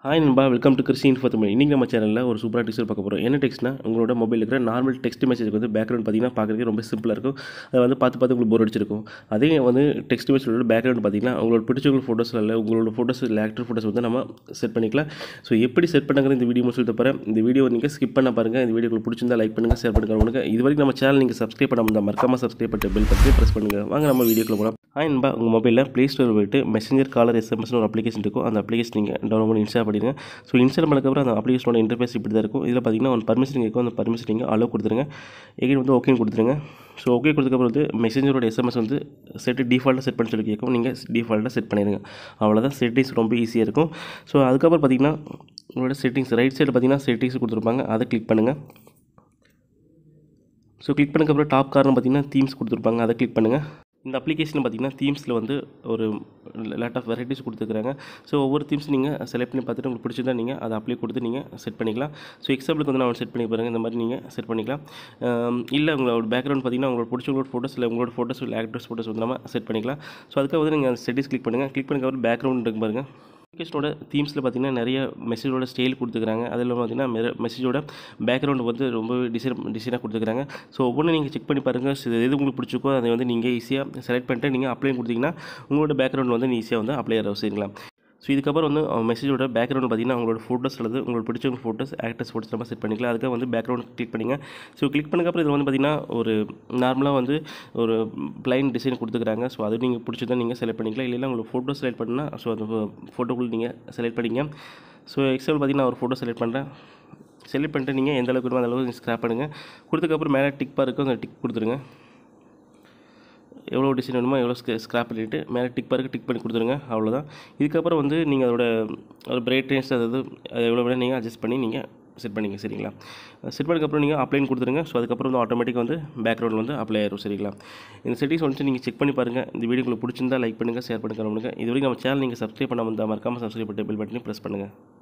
hi நண்பா welcome to Christy info Tamil இன்றைக்கி நம்ம சேனலில் ஒரு சூப்பராக டெக்ஸ்ட் பார்க்க போகிறோம் என்ன டெக்ஸ்ட்னா உங்களோட மொபைல் இருக்கிற நார்மல் டெக்ஸ்ட் மெசேஜ் வந்து பேக்ரவுண்ட் பார்த்தீங்கன்னா பார்க்குறதுக்கு ரொம்ப சிம்பிளாக இருக்கும் அதை வந்து பார்த்து பார்த்து உங்களுக்கு போர் அடிச்சிருக்கும் அதே வந்து டெக்ஸ்ட் மெசேஜோட பேக்ரவுண்ட் பார்த்தீங்கன்னா உங்களோட பிடிச்சவங்க ஃபோட்டோஸ் இல்லை உங்களோட ஃபோட்டோஸ் இல்லை ஆக்டர் ஃபோட்டோஸ் வந்து நம்ம செட் பண்ணிக்கலாம் ஸோ எப்படி செட் பண்ணுங்கிற இந்த வீடியோ சொல்லி தப்பறேன் இந்த வீடியோ நீங்கள் ஸ்கிப் பண்ண பாருங்கள் இந்த வீடியோ உங்களுக்கு பிடிச்சிருந்தா லைக் பண்ணுங்கள் ஷேர் பண்ணுங்கள் உங்களுக்கு இது வரைக்கும் நம்ம சேனல் நீங்கள் சப்ஸ்கிரைப் பண்ணாமல் இருந்தால் மறக்காமல் சப்ஸ்கிரைப் பண்ணிட்டு பெல் பற்றி ப்ரெஸ் பண்ணுங்கள் வாங்க நம்ம வீடியோக்குள்ள போகலாம் ஹாய் நண்பா உங்கள் மொபைலில் ப்ளே ஸ்டோர் போயிட்டு மெசஞ்சர் காலர் எஸ்எம்எஸ்னு ஒரு அப்ளிகேஷன் இருக்கும் அந்த அப்ளிகேஷன் நீங்கள் டவுன்லோட் பண்ணி இன்ஸ்டால் பண்ணிடுங்க ஸோ இன்ஸ்டால் பண்ணதுக்கப்புறம் அந்த அப்ளிகேஷனோட இன்டர்ஃபேஸ் இப்படி தான் இருக்கும் இதில் பார்த்தீங்கன்னா ஒரு பர்மிஷன் இருக்கும் அந்த பர்மிஷன் நீங்கள் அலோவ் கொடுத்துருங்க எகைன் வந்து ஓகேன்னு கொடுத்துருங்க ஸோ ஓகே கொடுத்ததுக்கப்புறம் வந்து மெசேஞ்சரோட எஸ்எம்எஸ் வந்து செட்டு டிஃபால்ட்டாக செட் பண்ணி சொல்லி கேட்கும் நீங்கள் டிஃபால்ட்டாக செட் பண்ணிடுங்க அவ்வளோதான் செட்டிங்ஸ் ரொம்ப ஈஸியாக இருக்கும் ஸோ அதுக்கப்புறம் பார்த்தீங்கன்னா உங்களோட செட்டிங்ஸ் ரைட் சைடு பார்த்தீங்கன்னா செட்டிங்ஸ் கொடுத்துருப்பாங்க அதை கிளிக் பண்ணுங்கள் ஸோ கிளிக் பண்ணக்கப்புறம் டாப் கார்னு பார்த்தீங்கன்னா தீம்ஸ் கொடுத்துருப்பாங்க அதை கிளிக் பண்ணுங்கள் இந்த அப்ளிகேஷன் பார்த்தீங்கன்னா தீம்ஸில் வந்து ஒரு லேட் ஆஃப் வெரைட்டிஸ் கொடுத்துருக்காங்க ஸோ ஒவ்வொரு தீம்ஸ் நீங்கள் செலக்ட் பண்ணி பார்த்துட்டு உங்களுக்கு பிடிச்சிருந்தா நீங்கள் அதை அப்ளை கொடுத்து நீங்கள் செட் பண்ணிக்கலாம் ஸோ எக்ஸாம்பிளுக்கு வந்து நான் செட் பண்ணி பாருங்கள் இந்த மாதிரி நீங்கள் செட் பண்ணிக்கலாம் இல்லை உங்களோட பேக்ரவுண்ட் பார்த்தீங்கன்னா உங்களோட பிடிச்சவங்களோட ஃபோட்டோஸ் இல்லை உங்களோட ஃபோட்டோஸ் இல்லை ஆக்டர்ஸ் ஃபோட்டோஸ் வந்து நம்ம செட் பண்ணிக்கலாம் ஸோ அதுக்காக வந்து நீங்கள் செட்டிஸ் கிளிக் பண்ணுங்கள் கிளிக் பண்ணக்கப்புறம் பேக்ரவுண்ட் இருக்கு பாருங்கள் அப்ளிகேஷனோட தீம்ஸில் பார்த்தீங்கன்னா நிறைய மெசேஜோட ஸ்டைல் கொடுத்துருக்காங்க அதில் பார்த்தீங்கன்னா மெசேஜோட பேக்ரவுண்ட் வந்து ரொம்ப டிசைன் டிசைனாக கொடுத்துருக்காங்க ஸோ ஒவ்வொன்றும் நீங்கள் செக் பண்ணி பாருங்கள் ஸோ எது உங்களுக்கு பிடிச்சிருக்கோ அதை வந்து நீங்கள் ஈஸியாக செலக்ட் பண்ணிட்டு நீங்கள் அப்ளை கொடுத்தீங்கன்னா உங்களோட பேக்ரவுண்ட் வந்து ஈஸியாக வந்து அப்ளை சரிங்களா ஸோ இதுக்கப்புறம் வந்து மெசேஜோட பேக்ரவுண்ட் பார்த்தீங்கன்னா உங்களோட ஃபோட்டோஸ் அல்லது உங்களுக்கு பிடிச்சவங்க ஃபோட்டோஸ் ஆக்டர்ஸ் ஃபோட்டோஸ் நம்ம செட் பண்ணிக்கலாம் அதுக்காக வந்து பேக்ரவுண்ட் கிளிக் பண்ணிங்க ஸோ கிளிக் பண்ணக்கப்புறம் இது வந்து பார்த்தீங்கன்னா ஒரு நார்மலாக வந்து ஒரு பிளைன் டிசைன் கொடுத்துக்கிறாங்க ஸோ அது நீங்கள் பிடிச்சதா நீங்கள் செலக்ட் பண்ணிக்கலாம் இல்லைன்னா உங்களுக்கு ஃபோட்டோ செலக்ட் பண்ணால் ஸோ அந்த ஃபோட்டோக்குள்ள நீங்கள் செலக்ட் பண்ணிங்க ஸோ எக்ஸாம்பிள் பார்த்தீங்கன்னா ஒரு ஃபோட்டோ செலக்ட் பண்ணுறேன் செலக்ட் பண்ணிட்டு நீங்கள் எந்த அளவுக்கு வேணுமோ அந்த அளவுக்கு ஸ்க்ராப் பண்ணுங்கள் கொடுத்ததுக்கப்புறம் மேலே டிக் பாருக்கு அந்த டிக் கொடுத்துருங்க எவ்வளோ டிசைன் வேணுமோ எவ்வளோ ஸ்க்ரா ஸ்க்ராப் பண்ணிவிட்டு மேலே டிக் பாருக்கு டிக் பண்ணி கொடுத்துருங்க அவ்வளோதான் இதுக்கப்புறம் வந்து நீங்கள் அதோட ஒரு பிரைட்னஸ் அதாவது அது எவ்வளோ வேணும் நீங்கள் அட்ஜஸ்ட் பண்ணி நீங்கள் செட் பண்ணிங்க சரிங்களா செட் பண்ணதுக்கப்புறம் நீங்கள் அப்ளைன் கொடுத்துருங்க ஸோ அதுக்கப்புறம் வந்து ஆட்டோமேட்டிக்காக வந்து பேக்ரவுண்ட் வந்து அப்ளை ஆயிரும் சரிங்களா இந்த செட்டிங்ஸ் வந்துட்டு நீங்கள் செக் பண்ணி பாருங்கள் இந்த வீடியோ உங்களுக்கு பிடிச்சிருந்தா லைக் பண்ணுங்கள் ஷேர் பண்ணுங்கள் இது வரைக்கும் நம்ம சேனல் நீங்கள் சப்ஸ்கிரைப் பண்ணாமல் இருந்தால் மறக்காமல் சப்ஸ்கிரைப் பண்ணிட்டு பெல் பட்டனையும் ப்ரெஸ் பண்ணுங்கள்